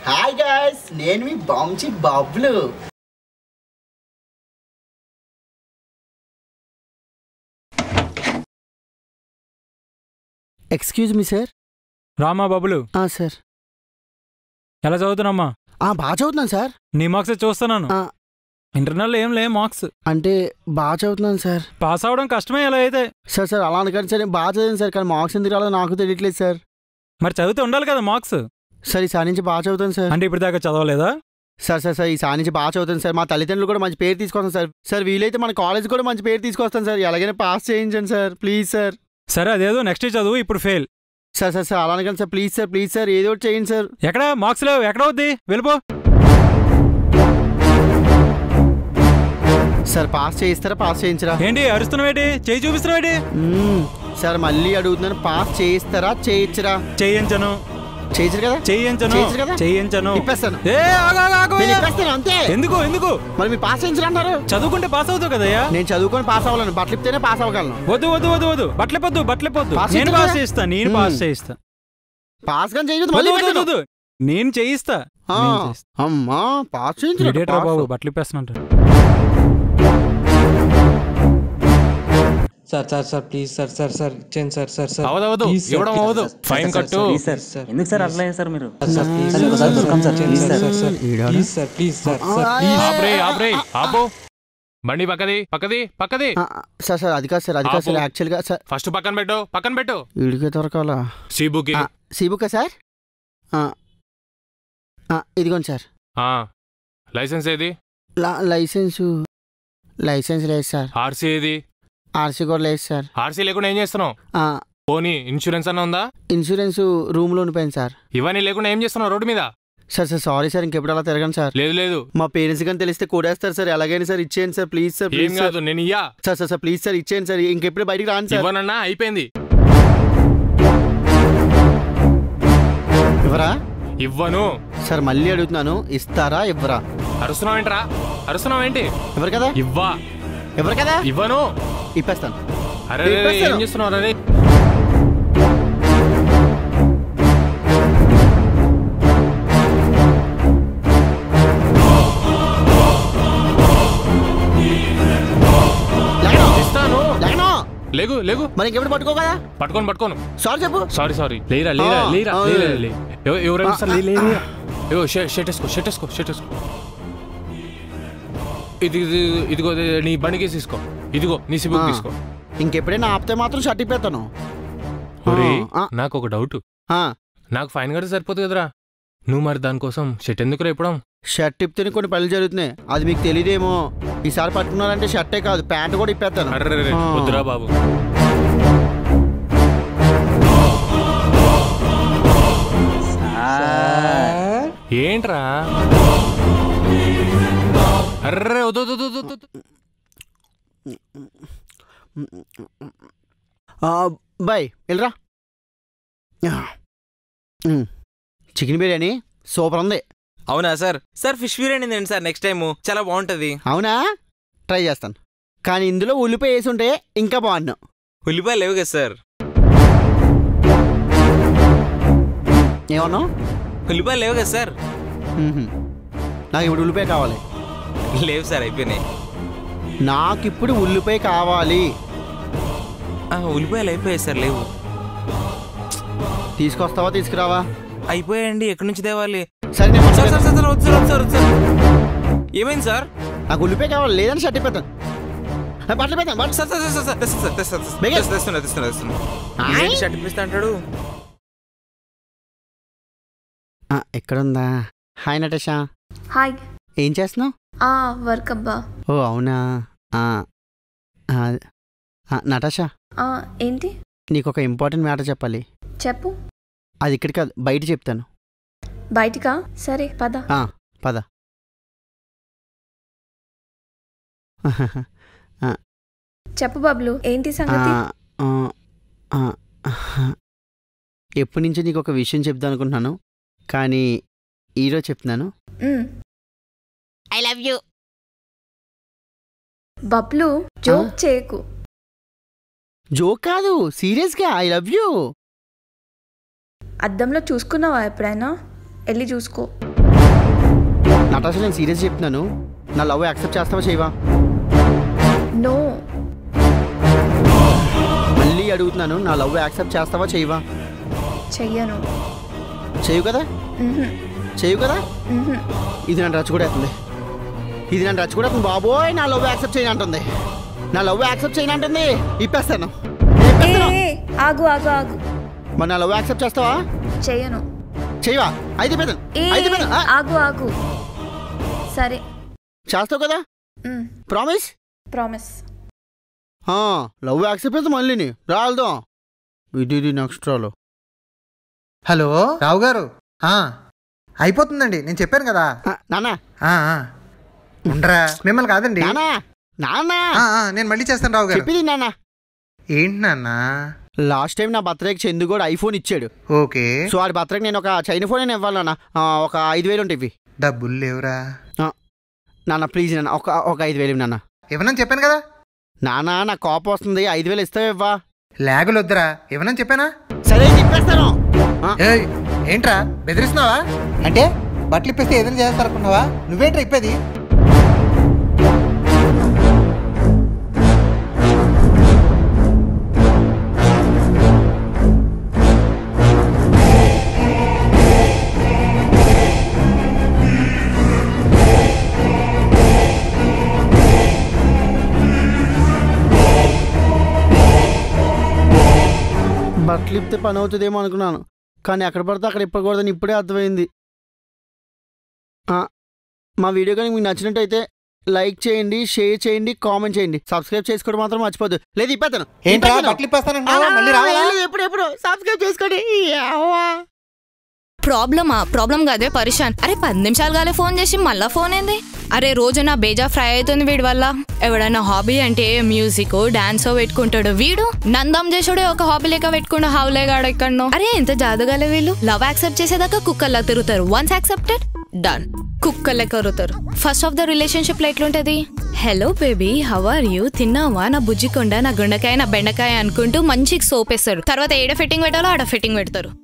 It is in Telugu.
హాయ్ గాయ్స్ నేను మీ బాంచి బాబులు ఎక్స్క్యూజ్ మీ సార్ రామా బాబులు సార్ ఎలా చదువుతున్నామ్మా బాగా చదువుతున్నాను సార్ నీ మార్క్స్ చూస్తున్నాను ఆ. ఇంటర్నల్ ఏం లే మార్క్స్ అంటే బాగా చదువుతున్నాను సార్ పాస్ అవడం కష్టమే ఎలా అయితే సార్ సార్ అలా అనకండి సార్ నేను బాగా చదివాను సార్ కానీ మార్క్స్ ఎందుకు రాలో నాకు తెలియట్లేదు సార్ మరి చదివితే ఉండాలి కదా మార్క్స్ సార్ ఈసారి నుంచి బాగా చదువుతాను సార్ అంటే ఇప్పుడు దాకా చదవలేదా సార్ సార్ సార్ ఈసారి నుంచి బాగా చదువుతాను సార్ మా తల్లిదండ్రులు కూడా మంచి పేరు తీసుకొస్తాను సార్ సార్ వీలైతే మన కాలేజ్ కూడా మంచి పేరు తీసుకొస్తాను సార్ ఎలాగైనా పాస్ చేయించండి సార్ ప్లీజ్ సార్ సరే అదేదో నెక్స్ట్ చదువు ఇప్పుడు ఫెయిల్ సార్ సార్ సార్ అలా అనకండి sir please sir please sir ఏదో ఒకటి చేయండి సార్ ఎక్కడ మార్క్స్ లేవు ఎక్కడ అవుద్ది వెళ్ళిపో సార్ పాస్ చేయిస్తారా పాస్ చేయించరా ఏంటి అరుస్తున్నావేటి చేయి చూపిస్తున్నావేటి మ్మ్. సార్ మళ్ళీ అడుగుతున్నాను పాస్ చేయిస్తారా చేయించరా చేయించను చేయించరు కదా చేయించను చేయించరు కదా? చేయించను ఇప్పేస్తాను ఏ ఆగు, ఆగు, ఆగు, నేను ఏ. ఇప్పేస్తాను అంతే ఎందుకు ఎందుకు మరి మీరు పాస్ చేయించరా అన్నారు చదువుకుంటే పాస్ అవుతావు కదయ్యా నేను చదువుకొని పాస్ అవ్వాలను బట్టలు ఇప్పితేనే పాస్ అవ్వగలను వద్దు వద్దు వద్దు వద్దు బట్టలే పొద్దు బట్టలే పొద్దు పాస్ నేను చేద్దాం పాస్ కదా? చేయిస్తా నేను మ్మ్. పాస్ చేయిస్తా పాస్ కానీ చేయదు వద్దు మళ్ళీ వద్దు పెట్టను. వద్దు నేను చేయిస్తా ఆ, నేను చేయిస్తా. అమ్మా పాస్ చేయించరా ఇదేట్రా బాబు బట్టలు ఇప్పేస్తున్నట్టు sir sir sir please sir sir sir ఇచ్చేయండి సార్ సార్ సార్ అవదు అవదు Please, sir, ఇవ్వడం please, అవదు sir, ఫైన్ sir, కట్టు sir, సార్ sir. ఎందుకు సార్ అట్లా సార్ మీరు సార్ ప్లీజ్ సార్, ఒకసారి దొరకం sir, please sir. Please sir please sir sir please ఆప్రే ఆప్రే ఆపు బండి పక్కది పక్కది పక్కది ఆ, సార్ సార్ అది కాదు సార్ అది కాదు సార్ ఆపు. యాక్చువల్గా సార్ ఫస్ట్ పక్కన పెట్టు పక్కన పెట్టు వీడికే దొరకాలా సీబుకి ఆ, సీబుకా సార్ ఆ, ఆ, ఇదిగోండి సార్ ఆ, లైసెన్స్ ఏది లా- లైసెన్సు లైసెన్స్ లేదు సార్ ఆర్సీ ఏది ఆర్సీ కూడా లేదు సార్ ఆర్సీ లేకుండా ఏం చేస్తున్నావు ఆ, పోనీ ఇన్సూరెన్స్ అన్న ఉందా ఇన్సూరెన్స్ రూమ్లో ఉండిపోయింది సార్ ఇవన్నీ లేకుండా ఏం చేస్తున్నావు రోడ్డు మీద సార్ సార్ సారీ సార్ ఇంకెప్పుడు అలా తిరగండి సార్ లేదు లేదు మా పేరెంట్స్ కానీ తెలిస్తే కొడేస్తారు సార్ ఎలాగైనా సార్ ఇచ్చేయండి సార్ ప్లీజ్ సార్ ఏం ప్లీజ్ సార్ కాదు నేను ఇయ్యా sir sir sir please sir ఇచ్చేయండి సార్ ఇంకెప్పుడు బయటికి రాను సార్ ఇవ్వనన్నా అయిపోయింది ఎవరా ఇవ్వను సార్ మళ్ళీ అడుగుతున్నాను ఇస్తారా ఇవ్వరా అరుస్తున్నావు ఏంట్రా అరుస్తున్నావు ఏంటి ఎవరు కదా ఇవ్వా ఎవరు కదా ఇవ్వను ఇప్పేస్తాను అరే రే, రే, ఏం ఇప్పేస్తాను. చేస్తున్నావు అరే లేకను ఇస్తాను లేకను లేగు లేగు మరి ఇంకెప్పుడు పట్టుకో కదా పట్టుకోను పట్టుకోను సారీ చెప్పు సారీ సారీ లేరా లేరా ఆ, లేరా ఆ, లేరా ఏ. లే ఎవ- ఎవరైనా ఆ, సరే, లే, లే, ఆ, లేరా. ఏవో షర్ట్ షర్ట్ వేసుకో షర్ట్ వేసుకో షర్ట్ వేసుకో ఇది ఇది ఇదిగో ఇది నీ బండికి తీసుకో ఇదిగో నీ సిబుక్ ఆ. తీసుకో ఇంకెప్పుడైనా ఆపితే మాత్రం షర్ట్ ఇప్పేస్తాను ఒరేయ్, ఆ, నాకు ఒక డౌట్ ఆ, నాకు ఫైన్ కడితే సరిపోతుంది కదరా నువ్వు మరి దానికోసం షర్ట్ ఎందుకు రేపడం షర్ట్ ఇప్పితేనే కొన్ని పనులు జరుగుతున్నాయి అది మీకు తెలియదేమో ఈసారి పట్టుకున్నారంటే షర్టే కాదు ప్యాంట్ కూడా ఇప్పేస్తాను అర్రే ఆ. వద్దురా బాబు సార్ ఏంట్రా అర్రే వద్దు వద్దు, వద్దు, వద్దు, వద్దు. ఆ, బాయ్ వెళ్ళరా ఉమ్. చికెన్ బిర్యానీ సూపర్ ఉంది అవునా సార్ సార్ ఫిష్ బిర్యానీ తినండి సార్ నెక్స్ట్ టైం చాలా బాగుంటుంది అవునా ట్రై చేస్తాను కానీ ఇందులో ఉల్లిపాయ వేసి ఉంటే ఇంకా బాగున్నాను ఉల్లిపాయలు లేవు కదా సార్ ఏమన్నావు ఉల్లిపాయలు లేవు కదా సార్ మ్మ్హ్మ్. నాకు ఇప్పుడు ఉల్లిపాయ కావాలి లేవు సార్ అయిపోయినాయి నాకు ఇప్పుడు ఉల్లిపాయ కావాలి ఆ, ఉల్లిపాయలు అయిపోయాయి సార్ లేవు తీసుకొస్తావా తీసుకురావా అయిపోయాయండి ఎక్కడి నుంచి తేవాలి సరే నేను సార్ పట్టుకెళ్తా. సార్ సార్ సార్ వద్దు సార్ వద్దు సార్ వద్దు సార్ ఏమైంది సార్ నాకు ఉల్లిపాయ కావాలి లేదని షర్ట్ ఇప్పేస్తాను ఆ, బట్టలు పెడతాను బట్టలు సార్ సార్ సార్ సార్ తెస్తా సార్ తెస్తా తెస్తా బేగా. తెస్తా, తెస్తున్నా తెస్తున్నా తెస్తున్నా ఆయ్. ఇదేంటి షర్ట్ ఇప్పిస్తా అంటాడు ఆ, ఎక్కడుందా హాయ్ నటేషా హాయ్ ఏం చేస్తున్నావు ఆ వర్క్ అబ్బా ఓ అవునా ఆ, ఆ, ఆ, నటాషా ఆ ఏంటి నీకు ఒక ఇంపార్టెంట్ మ్యాటర్ చెప్పాలి చెప్పు అది ఇక్కడ కాదు బయట చెప్తాను బయటికా సరే పద ఆ, పద చెప్పు బబ్లు ఏంటి ఆ, సంగతి ఆ, ఆ, ఎప్పటి నుంచో నీకు ఒక విషయం చెప్దాం అనుకుంటున్నాను కానీ ఈరోజు చెప్తున్నాను hmm, I love you Bablu joke చేయకు జోక్ కాదు సీరియస్గా ఐ లవ్ యూ అద్దంలో చూసుకున్నావా ఎప్పుడైనా వెళ్ళి చూసుకో నటాష నేను సీరియస్ చెప్తున్నాను నా లవ్ యాక్సెప్ట్ చేస్తావా చేయవా నో మళ్ళీ అడుగుతున్నాను నా లవ్ యాక్సెప్ట్ చేస్తావా చేయవా చెయ్యను చేయవు కదా మ్హూ. చేయవు కదా మ్హూ. ఇది నన్ను రచ్చగొడేస్తుంది ఇది నన్ను రచ్చగొడేస్తుంది బాబోయ్ నా లవ్ యాక్సెప్ట్ చేయని అంటుంది నా లవ్ యాక్సెప్ట్ చేయని అంటుంది ఇప్పేస్తాను ఏ, ఇప్పేస్తాను ఏ, ఆగు ఆగు ఆగు మరి నా లవ్ యాక్సెప్ట్ చేస్తావా చెయ్యను చేయవా అయితే పెద్దను ఏ అయితే పెద్దను ఆగు ఆగు సరే చేస్తావు కదా ప్రామిస్ ప్రామిస్ లవ్ యాక్సెప్ట్ చేస్తే మళ్ళీని రాల్దాం ఇది ఇది నెక్స్ట్ రాలో హలో రావు గారు ఆ, అయిపోతుందండి నేను చెప్పాను కదా నానా ఆ, ఆ. ఉండరా మిమ్మల్ని కాదండి నానా నానా ఆ, ఆ, నేను మళ్ళీ చేస్తాను రావు గారు చెప్పింది నాన్న ఏంటి నాన్న లాస్ట్ టైం నా బర్త్డేకి చందు కూడా ఐఫోన్ ఇచ్చాడు ఓకే సో వాడి బర్త్డేకి నేను ఒక చైనా ఫోన్ నేను ఇవ్వాలి నాన్న ఆ, ఒక ఐదు వేలు ఉంటాయి ఇవి. డబ్బులు లేవురా నాన్న ప్లీజ్ నాన్న ఒక ఒక ఐదు వేలు ఇవ్వు నాన్న ఇవ్వనని చెప్పాను కదా నాన్న నా కోపం వస్తుంది ఐదు వేలు ఇస్తావా ఇవ్వా లేగలు వద్దురా ఇవ్వనని చెప్పానా సరే తిప్పేస్తాను ఆ, ఏయ్, ఏంట్రా బెదిరిస్తున్నావా అంటే బట్టలు ఇప్పేస్తే ఏదైనా చేస్తారనుకున్నావా నువ్వేంట్రా ఇప్పేది బట్టలు ఇప్పితే పని అవుతుందేమో అనుకున్నాను కానీ ఎక్కడ పడితే అక్కడ ఇప్పకూడదని ఇప్పుడే అర్థమైంది ఆ, మా వీడియో కానీ మీకు నచ్చినట్టయితే లైక్ చేయండి షేర్ చేయండి కామెంట్ చేయండి సబ్స్క్రైబ్ చేసుకోవడం మాత్రం మర్చిపోద్దు లేదు ఇప్పేస్తాను ఏంట్రా ఇప్పేస్తాను. బట్టలు ఇప్పేస్తానంటున్నావా మళ్ళీ రావాలా లేదు, ఎప్పుడు ఎప్పుడు సబ్స్క్రైబ్ చేసుకోండి యావ్వా. ప్రాబ్లమా ప్రాబ్లం కాదే పరిశాన్ అరే పది నిమిషాలు కాలే ఫోన్ చేసి మళ్ళా ఫోన్ ఏంది అరే రోజు నా బేజా ఫ్రై అవుతుంది వీడి వల్ల ఎవడన్నా హాబీ అంటే మ్యూజిక్ డాన్స్ పెట్టుకుంటాడు వీడు నందం చేసుడే ఒక హాబీ లేక పెట్టుకుంటూ హావులేగాడు ఎక్కడనో అరే ఎంత జాదుగాలే వీళ్ళు లవ్ యాక్సెప్ట్ చేసేదాకా కుక్కల్లా తిరుగుతారు వన్స్ యాక్సెప్టెడ్ డన్ కుక్కలే కరుతారు ఫస్ట్ ఆఫ్ ద రిలేషన్షిప్ లో ఎట్లుంటది hello baby how are you తిన్నావా నా బుజ్జికొండ నా గుండకాయ నా బెండకాయ అనుకుంటూ మంచిగా సోపేస్తారు తర్వాత ఏడ ఫిట్టింగ్ పెట్టాలో ఆడ ఫిట్టింగ్ పెడతారు